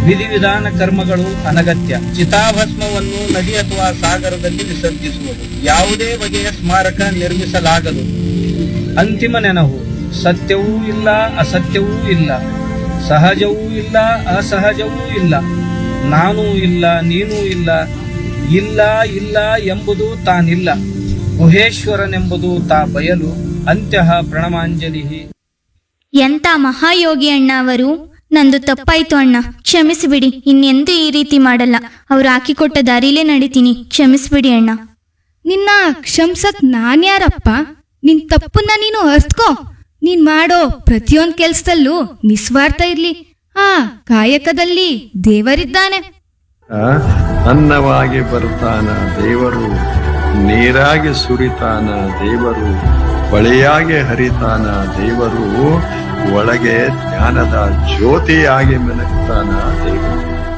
ವಿಧಿವಿಧಾನ ಕರ್ಮಗಳು ಅನಗತ್ಯ ಚಿತಾಭಸ್ಮವನ್ನು ನದಿ ಅಥವಾ ಸಾಗರದಲ್ಲಿ ವಿಸರ್ಜಿಸುವುದು ಯಾವುದೇ ಬಗೆಯ ಸ್ಮಾರಕ ನಿರ್ಮಿಸಲಾಗದು ಅಂತಿಮ ನೆನಹು ಸತ್ಯವೂ ಇಲ್ಲ ಅಸತ್ಯವೂ ಇಲ್ಲ ಸಹಜವೂ ಇಲ್ಲ ಅಸಹಜವೂ ಇಲ್ಲ ನಾನೂ ಇಲ್ಲ ನೀನೂ ಇಲ್ಲ ಇಲ್ಲ ಇಲ್ಲ ಎಂಬುದು ತಾನಿಲ್ಲ ಗುಹೇಶ್ವರನೆಂಬುದು ತಾ ಬಯಲು ಅಂತ್ಯಃ ಪ್ರಣಮಾಂಜಲಿ ಎಂತ ಮಹಾಯೋಗಿ ಅಣ್ಣ ಅವರು ನಂದು ತಪ್ಪಾಯ್ತು ಅಣ್ಣ ಕ್ಷಮಿಸಿಬಿಡಿ ಇನ್ನೆಂದೂ ಈ ರೀತಿ ಮಾಡಲ್ಲ ಅವ್ರು ಹಾಕಿಕೊಟ್ಟ ದಾರಿಲೇ ನಡಿತೀನಿ ಕ್ಷಮಿಸ್ಬಿಡಿ ಅಣ್ಣ ನಿನ್ನ ಕ್ಷಮ್ಸಕ್ ನಾನ್ಯಾರಪ್ಪ ನಿನ್ ತಪ್ಪನ್ನ ನೀನು ಅರ್ತ್ಕೋ ನೀನ್ ಮಾಡೋ ಪ್ರತಿಯೊಂದ್ ಕೆಲ್ಸದಲ್ಲೂ ನಿಸ್ವಾರ್ಥ ಇರ್ಲಿ ಆ ಕಾಯಕದಲ್ಲಿ ದೇವರಿದ್ದಾನೆ ಆ, ಅನ್ನವಾಗಿ ಬರ್ತಾನ ದೇವರು ನೀರಾಗಿ ಸುರಿತಾನ ದೇವರು ಬಳೆಯಾಗಿ ಹರಿತಾನ ದೇವರು ಒಳಗೆ ಜ್ಞಾನದ ಜ್ಯೋತಿಯಾಗಿ ಮೆಲಗ್ತಾನ ದೇವರು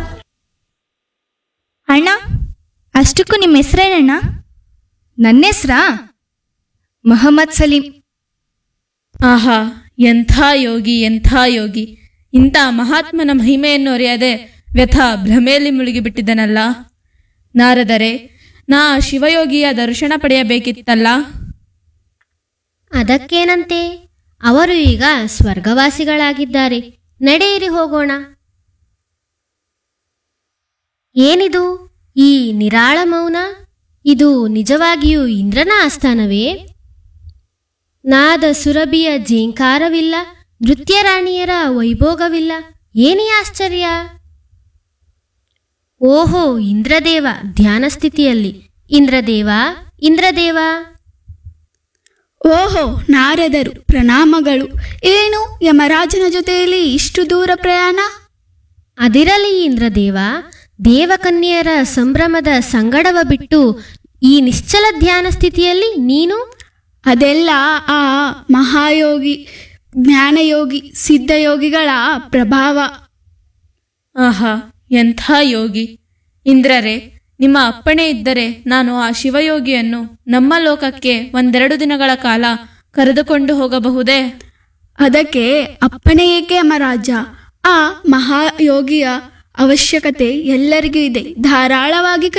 ಅಣ್ಣ ಅಷ್ಟಕ್ಕೂ ನಿಮ್ಮ ಹೆಸರೇನಣ್ಣ ನನ್ನೆಸ್ರಾ ಮಹಮ್ಮದ್ ಸಲೀಂ ಆಹಾ ಎಂಥ ಯೋಗಿ ಎಂಥ ಯೋಗಿ ಇಂಥ ಮಹಾತ್ಮನ ಮಹಿಮೆಯನ್ನು ಅರಿಯದೆ ವ್ಯಥ ಭ್ರಮೆಯಲ್ಲಿ ಮುಳುಗಿಬಿಟ್ಟಿದ್ದನಲ್ಲ ನಾರದರೆ ನಾ ಶಿವಯೋಗಿಯ ದರ್ಶನ ಪಡೆಯಬೇಕಿತ್ತಲ್ಲ ಅದಕ್ಕೇನಂತೆ ಅವರು ಈಗ ಸ್ವರ್ಗವಾಸಿಗಳಾಗಿದ್ದಾರೆ ನಡೆಯಿರಿ ಹೋಗೋಣ ಏನಿದು ಈ ನಿರಾಳ ಮೌನ ಇದು ನಿಜವಾಗಿಯೂ ಇಂದ್ರನ ಆಸ್ಥಾನವೇ ನಾದ ಸುರಭಿಯ ಜೇಂಕಾರವಿಲ್ಲ ನೃತ್ಯ ರಾಣಿಯರ ವೈಭೋಗವಿಲ್ಲ ಏನೇ ಆಶ್ಚರ್ಯ ಓಹೋ ಇಂದ್ರದೇವ ಧ್ಯಾನ ಸ್ಥಿತಿಯಲ್ಲಿ ಇಂದ್ರದೇವ ಇಂದ್ರದೇವ ಓಹೋ ನಾರದರು ಪ್ರಣಾಮಗಳು ಏನು ಯಮರಾಜನ ಜೊತೆಯಲ್ಲಿ ಇಷ್ಟು ದೂರ ಪ್ರಯಾಣ ಅದಿರಲಿ ಇಂದ್ರದೇವ ದೇವಕನ್ಯರ ಸಂಭ್ರಮದ ಸಂಗಡವ ಬಿಟ್ಟು ಈ ನಿಶ್ಚಲ ಧ್ಯಾನ ಸ್ಥಿತಿಯಲ್ಲಿ ನೀನು ಅದೆಲ್ಲ ಆ ಮಹಾಯೋಗಿ ಜ್ಞಾನಯೋಗಿ ಸಿದ್ಧಯೋಗಿಗಳ ಪ್ರಭಾವ ಆಹಾ ಎಂಥ ಯೋಗಿ ಇಂದ್ರರೇ ನಿಮ್ಮ ಅಪ್ಪಣೆ ಇದ್ದರೆ ನಾನು ಆ ಶಿವಯೋಗಿಯನ್ನು ನಮ್ಮ ಲೋಕಕ್ಕೆ ಒಂದೆರಡು ದಿನಗಳ ಕಾಲ ಕರೆದುಕೊಂಡು ಹೋಗಬಹುದೇ ಅದಕ್ಕೆ ಅಪ್ಪಣೆ ಏಕೆ ಯಮರಾಜ ಆ ಮಹಾಯೋಗಿಯ ಅವಶ್ಯಕತೆ ಎಲ್ಲರಿಗೂ ಇದೆ ಧಾರಾಳವಾಗಿ